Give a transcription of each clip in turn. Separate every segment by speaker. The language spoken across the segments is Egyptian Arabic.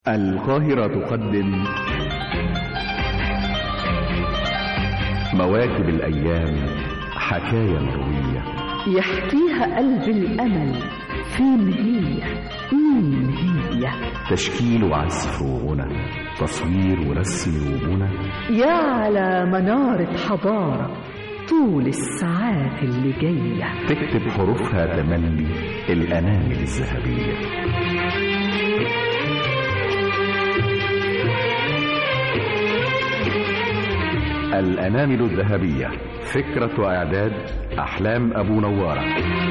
Speaker 1: القاهرة تقدم مواكب الأيام حكاية مروية
Speaker 2: يحكيها قلب الأمل فين هي مين هي
Speaker 1: تشكيل وعزف وغنى تصوير ورسم وبنى
Speaker 2: يا على منارة حضارة طول الساعات اللي جاية
Speaker 1: تكتب حروفها تملي الأنامل الذهبية الأنامل الذهبية فكرة وإعداد أحلام أبو نوارة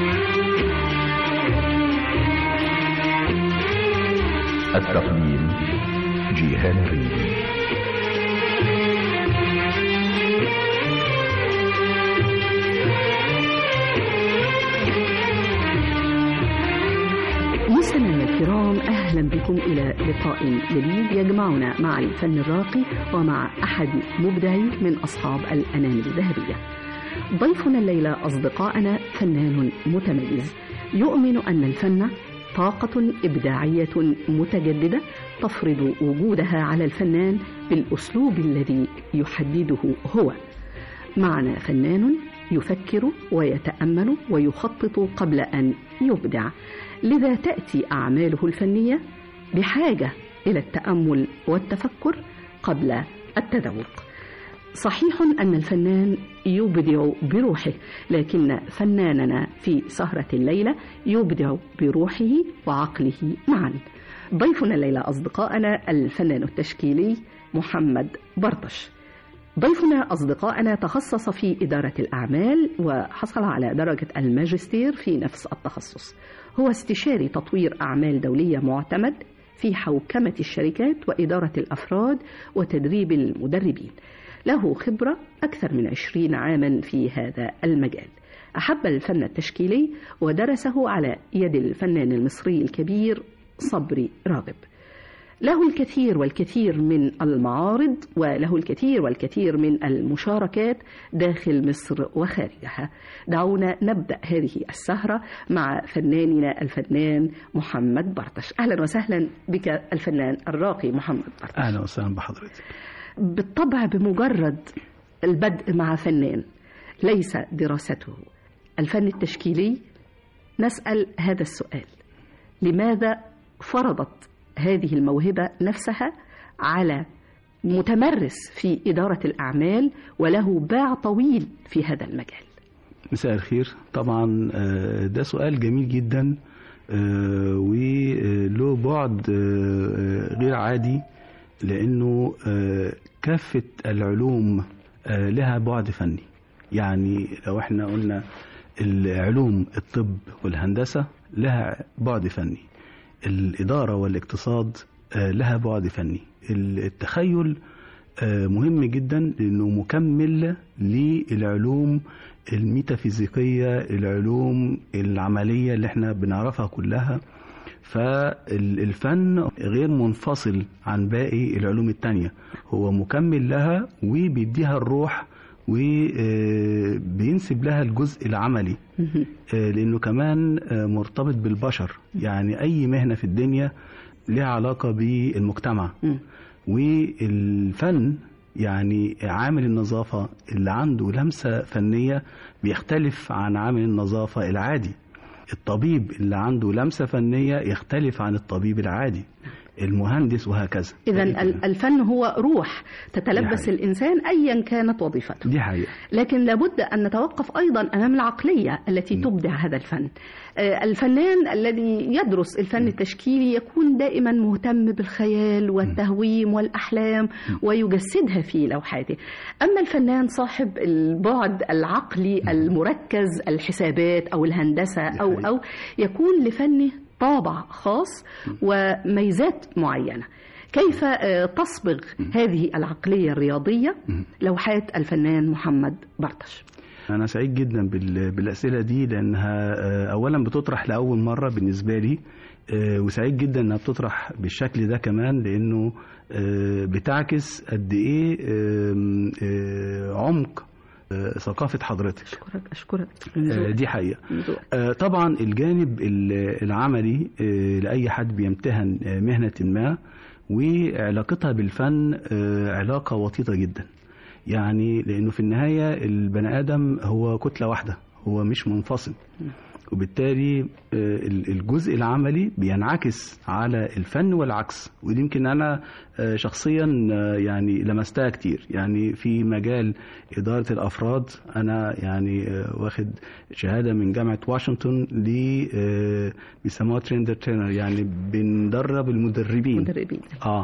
Speaker 1: التقديم جيهان ريدي
Speaker 2: مستمعينا الكرام اهلا بكم الى لقاء جديد يجمعنا مع الفن الراقي ومع احد مبدعي من اصحاب الانامل الذهبيه. ضيفنا الليله اصدقائنا فنان متميز يؤمن ان الفن طاقة إبداعية متجددة تفرض وجودها على الفنان بالأسلوب الذي يحدده هو. معنا فنان يفكر ويتأمل ويخطط قبل أن يبدع لذا تأتي أعماله الفنية بحاجة إلى التأمل والتفكر قبل التذوق صحيح أن الفنان يبدع بروحه لكن فناننا في سهرة الليلة يبدع بروحه وعقله معا ضيفنا الليلة أصدقائنا الفنان التشكيلي محمد برطش ضيفنا أصدقائنا تخصص في إدارة الأعمال وحصل على درجة الماجستير في نفس التخصص هو استشاري تطوير أعمال دولية معتمد في حوكمة الشركات وإدارة الأفراد وتدريب المدربين له خبرة أكثر من عشرين عاما في هذا المجال أحب الفن التشكيلي ودرسه على يد الفنان المصري الكبير صبري راغب له الكثير والكثير من المعارض وله الكثير والكثير من المشاركات داخل مصر وخارجها دعونا نبدأ هذه السهرة مع فناننا الفنان محمد برطش أهلا وسهلا بك الفنان الراقي محمد برطش
Speaker 3: اهلا وسهلا بحضرتك
Speaker 2: بالطبع بمجرد البدء مع فنان ليس دراسته الفن التشكيلي نسأل هذا السؤال لماذا فرضت هذه الموهبة نفسها على متمرس في إدارة الأعمال وله باع طويل في هذا المجال
Speaker 3: مساء الخير طبعا آه، ده سؤال جميل جدا آه، وله بعد آه، غير عادي لانه آه، كافه العلوم آه، لها بعد فني يعني لو احنا قلنا العلوم الطب والهندسه لها بعد فني الاداره والاقتصاد آه، لها بعد فني التخيل آه، مهم جدا لانه مكمل للعلوم الميتافيزيقيه العلوم العمليه اللي احنا بنعرفها كلها فالفن غير منفصل عن باقي العلوم التانية هو مكمل لها وبيديها الروح وبينسب لها الجزء العملي آه، لانه كمان آه، مرتبط بالبشر يعني اي مهنه في الدنيا لها علاقه بالمجتمع
Speaker 2: مم.
Speaker 3: والفن يعني عامل النظافه اللي عنده لمسه فنيه بيختلف عن عامل النظافه العادي الطبيب اللي عنده لمسه فنيه يختلف عن الطبيب العادي المهندس وهكذا
Speaker 2: إذا الفن هو روح تتلبس
Speaker 3: حقيقة.
Speaker 2: الإنسان أيا كانت وظيفته
Speaker 3: دي حقيقه
Speaker 2: لكن لابد أن نتوقف أيضا أمام العقلية التي تبدع هذا الفن آه، الفنان الذي يدرس الفن التشكيلي يكون دائما مهتم بالخيال والتهويم والأحلام ويجسدها في لوحاته أما الفنان صاحب البعد العقلي المركز الحسابات أو الهندسة أو
Speaker 3: حقيقة.
Speaker 2: أو يكون لفنه طابع خاص وميزات معينة كيف آه، تصبغ هذه العقلية الرياضية لوحات الفنان محمد برطش
Speaker 3: انا سعيد جدا بال- بالاسئله دي لانها آه، اولا بتطرح لاول مره بالنسبه لي آه، وسعيد جدا انها بتطرح بالشكل ده كمان لانه آه، بتعكس قد ايه آم، آه، عمق آه، ثقافه حضرتك
Speaker 2: أشكرك أشكرك
Speaker 3: آه، دي حقيقه
Speaker 2: ذوق.
Speaker 3: آه، طبعا الجانب ال- العملي آه، لاي حد بيمتهن آه، مهنه ما وعلاقتها بالفن آه، علاقة وطيدة جدا يعني لأنه في النهاية البني آدم هو كتلة واحدة هو مش منفصل وبالتالي آه، ال- الجزء العملي بينعكس على الفن والعكس ودي يمكن انا آه، شخصيا آه، يعني لمستها كتير يعني في مجال اداره الافراد انا يعني آه، واخد شهاده من جامعه واشنطن ل آه، بيسموها تريندر ترينر يعني بندرب المدربين
Speaker 2: مدربين
Speaker 3: اه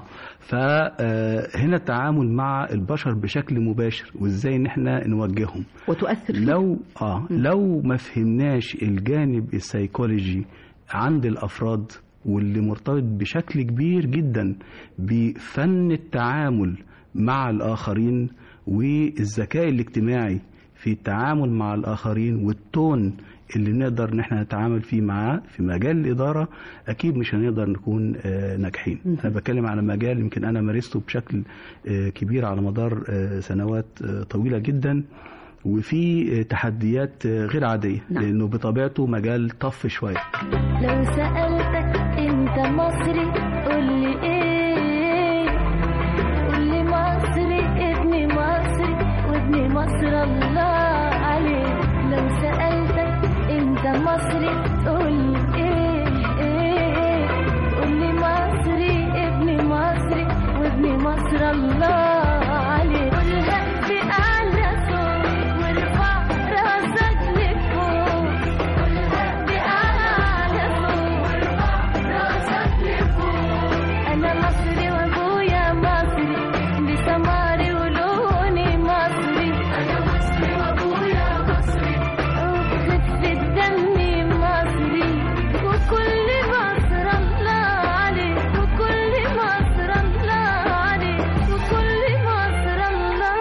Speaker 3: فهنا التعامل مع البشر بشكل مباشر وازاي ان احنا نوجههم
Speaker 2: وتؤثر فيه
Speaker 3: لو اه لو ما فهمناش الجانب السيكولوجي عند الافراد واللي مرتبط بشكل كبير جدا بفن التعامل مع الاخرين والذكاء الاجتماعي في التعامل مع الاخرين والتون اللي نقدر ان احنا نتعامل فيه معاه في مجال الاداره اكيد مش هنقدر نكون آه، ناجحين انا بتكلم على مجال يمكن انا مارسته بشكل آه، كبير على مدار آه، سنوات آه، طويله جدا وفي آه، تحديات آه، غير عاديه
Speaker 2: نعم.
Speaker 3: لانه بطبيعته مجال طف شويه
Speaker 4: لو سألتك انت مصري قولي ايه قولي مصري ابن مصري وابن مصر الله عليه لو سألتك انت مصري تقولي ايه ايه قولي مصري ابن مصري وابن مصر الله عليه قولها بأعلى صوت وارفع راسك لفوق قولها بأعلى صوت وارفع راسك لفوق أنا مصري وأبويا مصري بسماري ولوني مصري أنا مصري وأبويا مصري وبخفة دمي مصري وكل مصر الله عليك وكل مصر الله عليك وكل مصر الله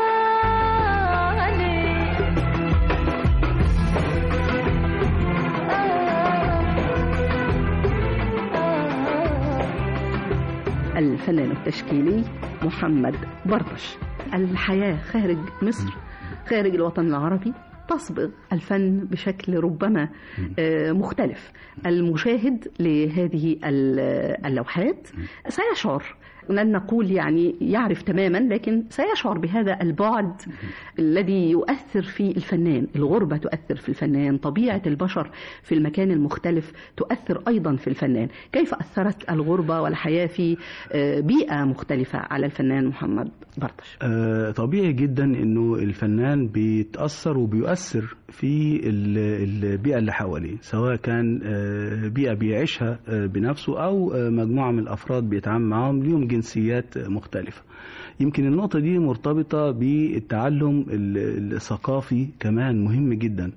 Speaker 4: عليك
Speaker 2: الفنان التشكيلي محمد برطش الحياة خارج مصر خارج الوطن العربي تصبغ الفن بشكل ربما آه، مختلف المشاهد لهذه ال- اللوحات سيشعر لن نقول يعني يعرف تماما لكن سيشعر بهذا البعد الذي يؤثر في الفنان الغربة تؤثر في الفنان طبيعة البشر في المكان المختلف تؤثر أيضا في الفنان كيف أثرت الغربة والحياة في آه، بيئة مختلفة على الفنان محمد برطش
Speaker 3: آه، طبيعي جدا انه الفنان بيتاثر وبيؤثر في ال- البيئه اللي حواليه سواء كان آه، بيئه بيعيشها آه، بنفسه او آه، مجموعه من الافراد بيتعامل معاهم ليهم جنسيات آه، مختلفه يمكن النقطه دي مرتبطه بالتعلم ال- الثقافي كمان مهم جدا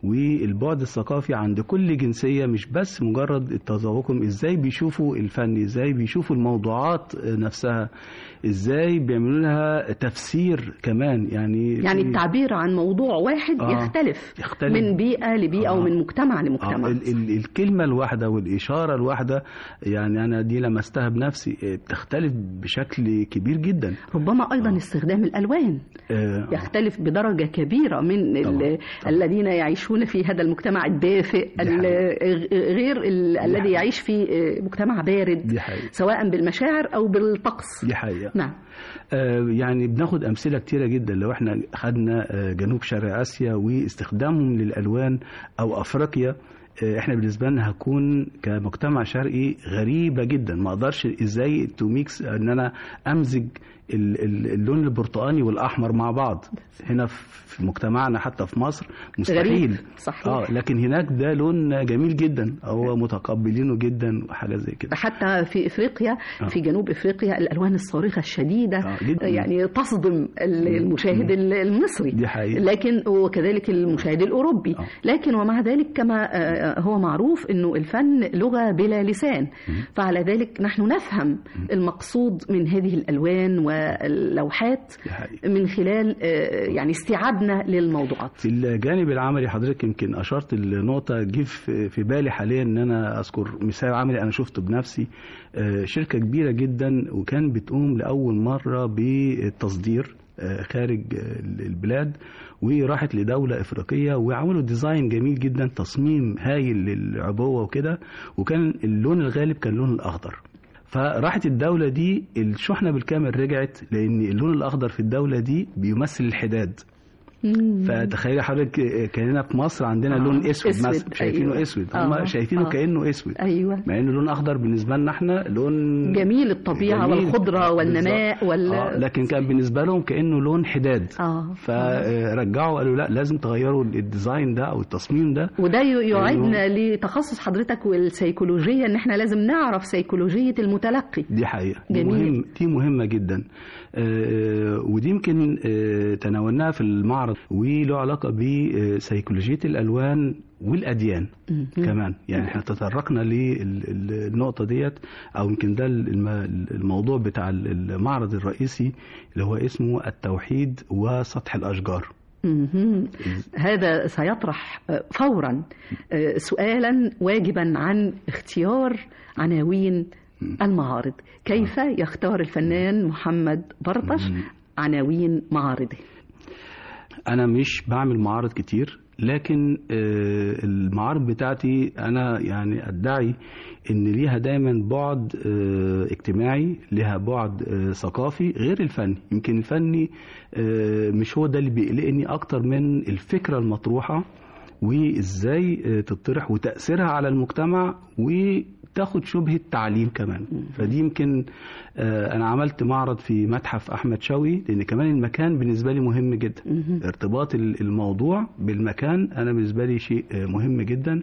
Speaker 3: والبعد الثقافي عند كل جنسية مش بس مجرد تذوقهم ازاي بيشوفوا الفن ازاي بيشوفوا الموضوعات نفسها ازاي بيعملوا لها تفسير كمان يعني
Speaker 2: يعني
Speaker 3: في-
Speaker 2: التعبير عن موضوع واحد
Speaker 3: آه،
Speaker 2: يختلف,
Speaker 3: يختلف.
Speaker 2: من بيئة لبيئة
Speaker 3: آه.
Speaker 2: ومن مجتمع
Speaker 3: آه،
Speaker 2: لمجتمع
Speaker 3: ال- ال- الكلمة الواحدة والإشارة الواحدة يعني أنا دي لمستها بنفسي آه، بتختلف بشكل كبير جدا
Speaker 2: ربما أيضا استخدام الألوان
Speaker 3: آه،
Speaker 2: يختلف بدرجة كبيرة من ال-
Speaker 3: طبعاً،
Speaker 2: الذين يعيشون في هذا المجتمع الدافئ
Speaker 3: دي
Speaker 2: ال- غير ال- الذي
Speaker 3: حقيقة.
Speaker 2: يعيش في مجتمع بارد
Speaker 3: دي حقيقة
Speaker 2: سواء بالمشاعر أو بالطقس
Speaker 3: دي حقيقة
Speaker 2: نعم
Speaker 3: آه، يعني بناخد امثله كتيره جدا لو احنا خدنا آه، جنوب شرق اسيا واستخدامهم للالوان او افريقيا آه، احنا بالنسبه لنا هكون كمجتمع شرقي غريبه جدا ما اقدرش ازاي تو ميكس ان انا امزج ال- ال- اللون البرتقاني والاحمر مع بعض هنا في مجتمعنا حتى في مصر مستحيل
Speaker 2: غريب صحيح
Speaker 3: اه لكن هناك ده لون جميل جدا هو متقبلينه جدا وحاجه زي كده
Speaker 2: حتى في افريقيا
Speaker 3: آه.
Speaker 2: في جنوب افريقيا الالوان الصارخه الشديده
Speaker 3: آه، جداً.
Speaker 2: يعني تصدم ال- المشاهد ال- المصري
Speaker 3: دي حقيقة.
Speaker 2: لكن وكذلك المشاهد الاوروبي
Speaker 3: آه.
Speaker 2: لكن ومع ذلك كما آه، هو معروف انه الفن لغه بلا لسان فعلى ذلك نحن نفهم المقصود من هذه الالوان واللوحات
Speaker 3: دي حقيقة.
Speaker 2: من خلال آه، يعني استيعابنا للموضوعات
Speaker 3: في الجانب العملي حضرتك يمكن اشرت النقطه جه في في بالي حاليا ان انا اذكر مثال عملي انا شفته بنفسي آه، شركه كبيره جدا وكان بتقوم لاول مره بالتصدير آه، خارج آه، البلاد وراحت لدوله افريقيه وعملوا ديزاين جميل جدا تصميم هايل للعبوه وكده وكان اللون الغالب كان اللون الاخضر فراحت الدولة دي الشحنة بالكامل رجعت لأن اللون الأخضر في الدولة دي بيمثل الحداد
Speaker 2: مم.
Speaker 3: فتخيلي حضرتك آه، كاننا في مصر عندنا
Speaker 2: آه،
Speaker 3: لون اسود,
Speaker 2: أسود،
Speaker 3: مثلا شايفينه
Speaker 2: أيوة.
Speaker 3: اسود
Speaker 2: آه،
Speaker 3: هم شايفينه
Speaker 2: آه.
Speaker 3: كانه اسود
Speaker 2: ايوه
Speaker 3: مع انه لون اخضر بالنسبه لنا احنا لون
Speaker 2: جميل الطبيعه
Speaker 3: جميل.
Speaker 2: والخضره
Speaker 3: آه،
Speaker 2: والنماء
Speaker 3: بالظبط.
Speaker 2: وال
Speaker 3: آه لكن كان بالنسبه لهم كانه لون حداد
Speaker 2: اه
Speaker 3: فرجعوا قالوا لا لازم تغيروا الديزاين ده او التصميم ده
Speaker 2: وده ي- يعيدنا لتخصص حضرتك والسيكولوجيه ان احنا لازم نعرف سيكولوجيه المتلقي
Speaker 3: دي حقيقة دي,
Speaker 2: جميل.
Speaker 3: مهم دي مهمة جدا آه، ودي يمكن آه، تناولناها في المعرض وله علاقة بسيكولوجية الألوان والأديان
Speaker 2: مم.
Speaker 3: كمان يعني احنا تطرقنا للنقطة ديت أو يمكن ده الم- الموضوع بتاع المعرض الرئيسي اللي هو اسمه التوحيد وسطح الأشجار
Speaker 2: مهم. هذا سيطرح آه، فورا آه، سؤالا واجبا عن اختيار عناوين المعارض كيف يختار الفنان محمد برطش عناوين معارضه
Speaker 3: انا مش بعمل معارض كتير لكن آه، المعارض بتاعتي انا يعني ادعي ان ليها دايما بعد آه، اجتماعي لها بعد آه، ثقافي غير الفني يمكن الفني آه، مش هو ده اللي بيقلقني اكتر من الفكره المطروحه وازاي آه، تطرح وتاثيرها على المجتمع وتاخد شبهه تعليم كمان فدي يمكن آه، انا عملت معرض في متحف احمد شوقي لان كمان المكان بالنسبه لي مهم جدا ارتباط ال- الموضوع بالمكان انا بالنسبه لي شيء آه، مهم جدا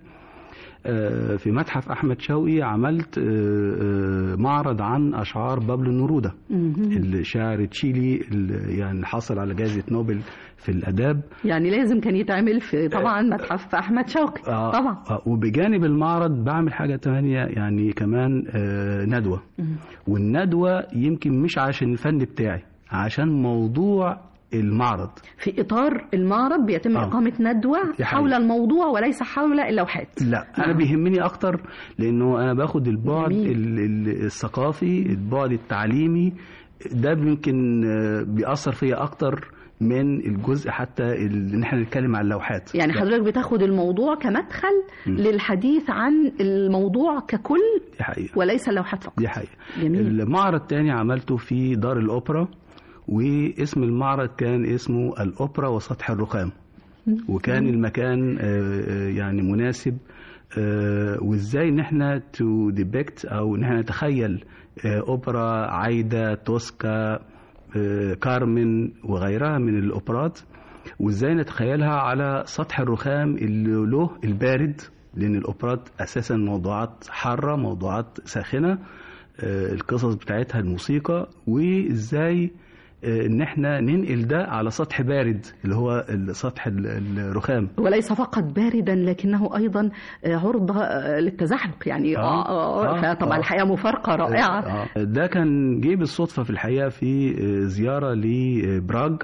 Speaker 3: آه، في متحف احمد شوقي عملت آه، آه، معرض عن اشعار بابلو نورودة الشاعر تشيلي اللي يعني حصل على جائزه نوبل في الاداب
Speaker 2: يعني لازم كان يتعمل في طبعا متحف احمد شوقي
Speaker 3: آه،
Speaker 2: طبعا
Speaker 3: آه، وبجانب المعرض بعمل حاجة تانية يعني كمان آه، ندوة والندوة يمكن مش عشان الفن بتاعي عشان موضوع المعرض
Speaker 2: في اطار المعرض بيتم
Speaker 3: آه.
Speaker 2: اقامه ندوه
Speaker 3: دي حقيقة.
Speaker 2: حول الموضوع وليس حول اللوحات
Speaker 3: لا انا
Speaker 2: نعم.
Speaker 3: بيهمني اكتر لانه انا باخد البعد
Speaker 2: جميل.
Speaker 3: ال- ال- الثقافي البعد التعليمي ده يمكن آه، بيأثر فيا اكتر من الجزء حتى ال- ان احنا نتكلم عن اللوحات
Speaker 2: يعني
Speaker 3: لا،
Speaker 2: حضرتك بتاخد الموضوع كمدخل للحديث عن الموضوع ككل
Speaker 3: دي حقيقة
Speaker 2: وليس اللوحات فقط
Speaker 3: دي حقيقة
Speaker 2: جميل
Speaker 3: المعرض تاني عملته في دار الأوبرا واسم المعرض كان اسمه الأوبرا وسطح الرخام وكان المكان آه، آه، يعني مناسب آه، وازاي ان احنا تو ديبكت او ان احنا نتخيل آه، اوبرا عايده توسكا آه، كارمن وغيرها من الاوبرات وازاي نتخيلها على سطح الرخام اللي له البارد لان الاوبرات اساسا موضوعات حاره موضوعات ساخنه آه، القصص بتاعتها الموسيقى وازاي آه، ان احنا ننقل ده على سطح بارد اللي هو سطح ال- الرخام
Speaker 2: وليس فقط باردا لكنه ايضا آه، عرضه آه، للتزحلق يعني
Speaker 3: آه،
Speaker 2: آه آه
Speaker 3: آه،
Speaker 2: فطبعا
Speaker 3: آه.
Speaker 2: الحقيقه مفارقه رائعه
Speaker 3: آه، ده كان جه بالصدفه في الحقيقه في آه، زياره لبراج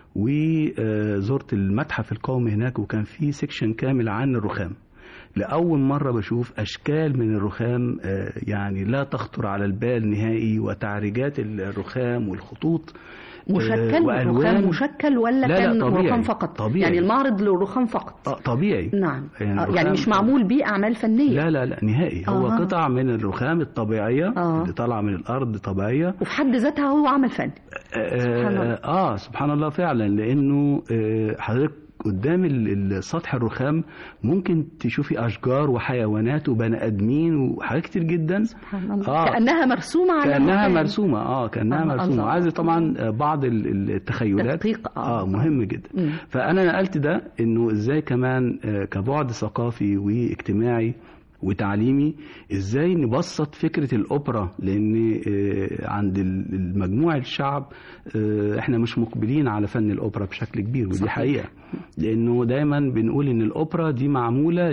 Speaker 3: وزرت المتحف القومي هناك وكان في سيكشن كامل عن الرخام لأول مرة بشوف أشكال من الرخام آه، يعني لا تخطر على البال نهائي وتعريجات الرخام والخطوط آه،
Speaker 2: مشكل رخام مشكل ولا
Speaker 3: لا، لا،
Speaker 2: كان
Speaker 3: طبيعي،
Speaker 2: رخام فقط
Speaker 3: طبيعي.
Speaker 2: يعني المعرض للرخام فقط
Speaker 3: آه، طبيعي
Speaker 2: نعم
Speaker 3: يعني
Speaker 2: آه، يعني
Speaker 3: الرخام-
Speaker 2: مش معمول بيه اعمال فنيه
Speaker 3: لا لا لا نهائي هو
Speaker 2: آه.
Speaker 3: قطع من الرخام الطبيعية
Speaker 2: آه.
Speaker 3: اللي طالعة من الأرض طبيعية
Speaker 2: وفي حد ذاتها هو عمل فني سبحان الله.
Speaker 3: اه, آه سبحان الله فعلا لانه آه حضرتك قدام ال- ال- سطح الرخام ممكن تشوفي اشجار وحيوانات وبني ادمين وحاجات كتير جدا
Speaker 2: سبحان الله
Speaker 3: آه.
Speaker 2: كانها مرسومه على
Speaker 3: كانها
Speaker 2: المكان.
Speaker 3: مرسومه اه كانها
Speaker 2: آه،
Speaker 3: مرسومه
Speaker 2: الله.
Speaker 3: عايزه طبعا آه، بعض ال- ال- التخيلات
Speaker 2: تدقيق، آه.
Speaker 3: اه مهم جدا
Speaker 2: مم.
Speaker 3: فانا نقلت ده انه ازاي كمان آه، كبعد ثقافي واجتماعي وتعليمي ازاي نبسط فكره الاوبرا لان آه، عند ال- المجموع الشعب آه، احنا مش مقبلين على فن الاوبرا بشكل كبير ودي
Speaker 2: صحيح.
Speaker 3: حقيقه لانه دايما بنقول ان الاوبرا دي معموله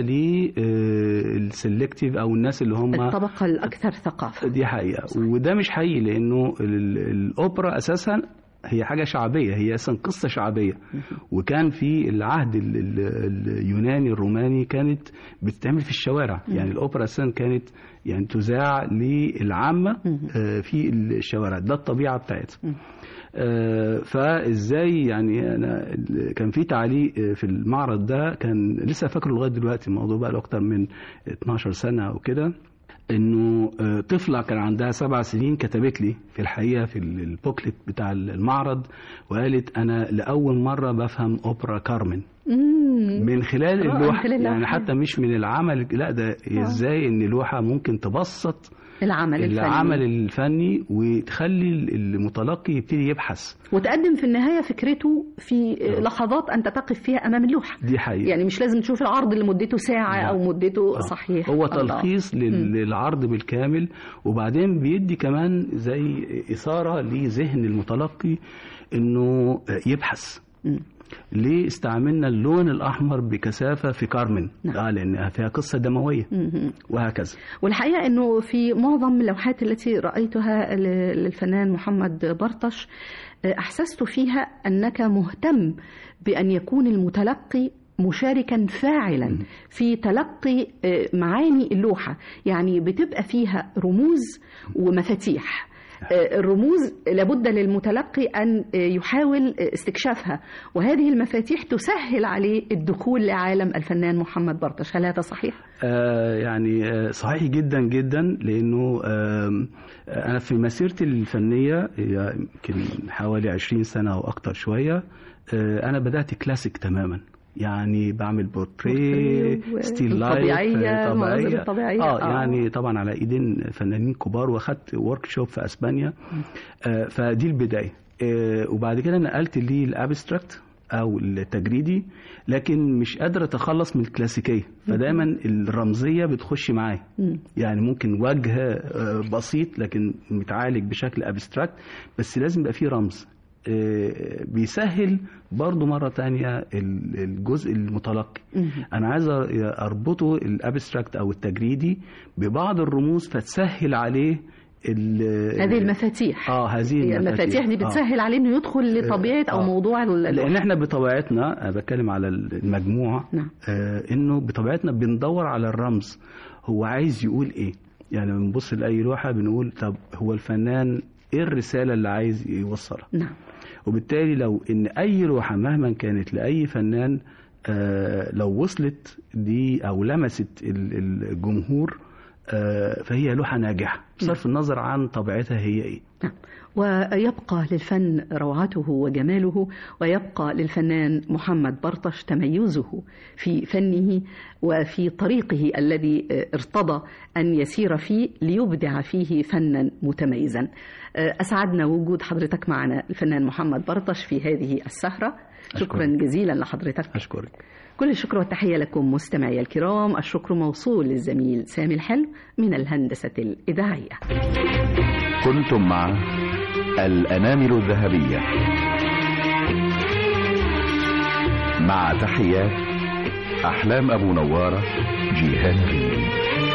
Speaker 3: للسلكتيف او الناس اللي هم
Speaker 2: الطبقه الاكثر ثقافه
Speaker 3: دي حقيقة وده مش حقيقي لأنه ال- الأوبرا أساسا هي حاجة شعبية هي أساسا قصة شعبية وكان في العهد ال- ال- اليوناني الروماني كانت بتتعمل في الشوارع يعني الأوبرا أساسا كانت يعني تذاع للعامة آه، في الشوارع ده الطبيعة بتاعتها آه، فازاي يعني انا ال- كان في تعليق آه، في المعرض ده كان لسه فاكره لغايه دلوقتي الموضوع بقى له اكتر من 12 سنه او كده انه آه، طفله كان عندها سبع سنين كتبت لي في الحقيقه في ال- البوكلت بتاع المعرض وقالت انا لاول مره بفهم اوبرا كارمن
Speaker 2: مم.
Speaker 3: من خلال
Speaker 2: رائع، من
Speaker 3: اللوحه
Speaker 2: خلال
Speaker 3: يعني
Speaker 2: اللوحة.
Speaker 3: حتى مش من العمل لا ده ازاي ان لوحه ممكن تبسط
Speaker 2: العمل الفني
Speaker 3: العمل الفني وتخلي المتلقي يبتدي يبحث
Speaker 2: وتقدم في النهاية فكرته في لحظات أنت تقف فيها أمام اللوحة
Speaker 3: دي حقيقه
Speaker 2: يعني مش لازم تشوف العرض اللي مدته ساعة
Speaker 3: لا.
Speaker 2: أو مدته
Speaker 3: آه.
Speaker 2: صحيح
Speaker 3: هو
Speaker 2: الله.
Speaker 3: تلخيص لل- للعرض بالكامل وبعدين بيدي كمان زي إثارة لذهن المتلقي إنه يبحث
Speaker 2: مم.
Speaker 3: ليه استعملنا اللون الأحمر بكثافة في كارمن
Speaker 2: نعم.
Speaker 3: آه لأنها فيها قصة دموية
Speaker 2: مم.
Speaker 3: وهكذا
Speaker 2: والحقيقة أنه في معظم اللوحات التي رأيتها ل- للفنان محمد برطش آه، أحسست فيها أنك مهتم بأن يكون المتلقي مشاركا فاعلا في تلقي آه، معاني اللوحة يعني بتبقى فيها رموز ومفاتيح آه، الرموز لابد للمتلقي أن آه، يحاول آه، استكشافها وهذه المفاتيح تسهل عليه الدخول لعالم الفنان محمد برطش هل هذا صحيح؟
Speaker 3: آه يعني آه صحيح جدا جدا لأنه آم، آه أنا في مسيرتي الفنية هي يمكن حوالي 20 سنة أو أكتر شوية آه أنا بدأت كلاسيك تماما يعني بعمل بورتريه
Speaker 2: بورتريه و-
Speaker 3: ستيل لايف
Speaker 2: الطبيعية،
Speaker 3: آه،
Speaker 2: المناظر الطبيعية.
Speaker 3: اه
Speaker 2: آه.
Speaker 3: يعني طبعا على ايدين فنانين كبار واخدت ورك شوب في اسبانيا آه فدي البدايه آه وبعد كده نقلت للابستراكت او التجريدي لكن مش قادر اتخلص من الكلاسيكيه فدايما الرمزيه بتخش معايا
Speaker 2: مم.
Speaker 3: يعني ممكن وجه آه، بسيط لكن متعالج بشكل ابستراكت بس لازم يبقى فيه رمز آه، بيسهل برضو مرة تانية ال- الجزء المتلقي
Speaker 2: مم.
Speaker 3: أنا عايز أر- أربطه الأبستراكت أو التجريدي ببعض الرموز فتسهل عليه ال-
Speaker 2: هذه المفاتيح
Speaker 3: اه هذه
Speaker 2: هي المفاتيح دي
Speaker 3: آه.
Speaker 2: بتسهل عليه انه يدخل لطبيعه او
Speaker 3: آه.
Speaker 2: موضوع ال-
Speaker 3: لان احنا بطبيعتنا أنا بتكلم على المجموعه
Speaker 2: نعم.
Speaker 3: آه انه بطبيعتنا بندور على الرمز هو عايز يقول ايه يعني بنبص لاي لوحه بنقول طب هو الفنان ايه الرساله اللي عايز يوصلها
Speaker 2: نعم
Speaker 3: وبالتالي لو ان اي لوحه مهما كانت لاي فنان آه لو وصلت دي او لمست ال- الجمهور آه فهي لوحه ناجحه بصرف النظر عن طبيعتها هي ايه
Speaker 2: نعم ويبقى للفن روعته وجماله ويبقى للفنان محمد برطش تميزه في فنه وفي طريقه الذي ارتضى أن يسير فيه ليبدع فيه فنا متميزا أسعدنا وجود حضرتك معنا الفنان محمد برطش في هذه السهرة شكرا
Speaker 3: أشكرك.
Speaker 2: جزيلا لحضرتك
Speaker 3: اشكرك
Speaker 2: كل الشكر والتحية لكم مستمعي الكرام الشكر موصول للزميل سامي الحلو من الهندسة الإذاعية
Speaker 1: كنتم مع الأنامل الذهبية مع تحيات أحلام أبو نوارة جيهان ريم